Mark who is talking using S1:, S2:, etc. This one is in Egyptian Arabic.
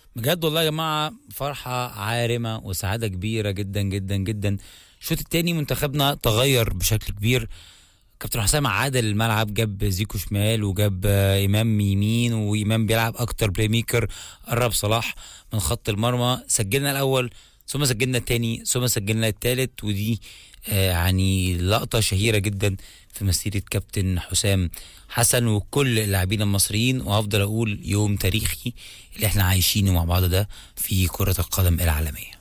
S1: بجد والله يا جماعه فرحه عارمه وسعاده كبيره جدا جدا جدا الشوط التاني منتخبنا تغير بشكل كبير كابتن حسام عادل الملعب جاب زيكو شمال وجاب آه، امام يمين وامام بيلعب اكتر بلاي ميكر قرب صلاح من خط المرمى سجلنا الاول ثم سجلنا التاني ثم سجلنا التالت ودي آه، يعني لقطه شهيره جدا في مسيره كابتن حسام حسن وكل اللاعبين المصريين وهفضل اقول يوم تاريخي اللي احنا عايشينه مع بعض ده في كره القدم العالميه